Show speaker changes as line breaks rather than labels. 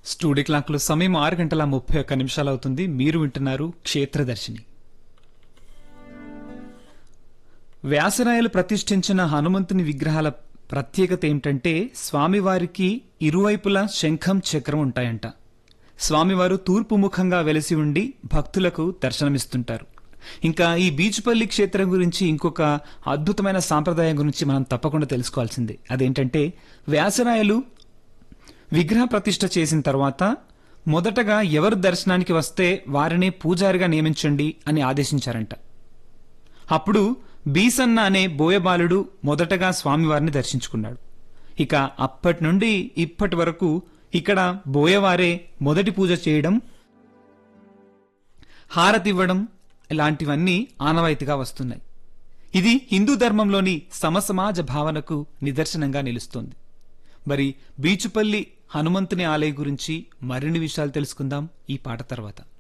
studio క్లాక్లో సమయం ఆరు గంటల ముప్పై ఒక్క నిమిషాలు అవుతుంది మీరు వింటున్నారు క్షేత్రదర్శిని వ్యాసరాయలు ప్రతిష్ఠించిన హనుమంతుని విగ్రహాల ప్రత్యేకత ఏమిటంటే స్వామివారికి ఇరువైపులా శంఖం చక్రం ఉంటాయంట స్వామివారు తూర్పు ముఖంగా వెలసి ఉండి భక్తులకు దర్శనమిస్తుంటారు ఇంకా ఈ బీచుపల్లి క్షేత్రం గురించి ఇంకొక అద్భుతమైన సాంప్రదాయం గురించి మనం తప్పకుండా తెలుసుకోవాల్సిందే అదేంటంటే వ్యాసరాయలు విగ్రహ ప్రతిష్ఠ చేసిన తర్వాత మొదటగా ఎవరు దర్శనానికి వస్తే వారినే పూజారిగా నియమించండి అని ఆదేశించారంట అప్పుడు బీసన్న అనే బోయబాలుడు మొదటగా స్వామివారిని దర్శించుకున్నాడు ఇక అప్పటి నుండి ఇప్పటి వరకు ఇక్కడ బోయవారే మొదటి పూజ చేయడం హారతివ్వడం ఇలాంటివన్నీ ఆనవాయితీగా వస్తున్నాయి ఇది హిందూ ధర్మంలోని సమసమాజ భావనకు నిదర్శనంగా నిలుస్తోంది మరి బీచుపల్లి హనుమంతుని ఆలయ గురించి మరిన్ని విషయాలు తెలుసుకుందాం ఈ పాట తర్వాత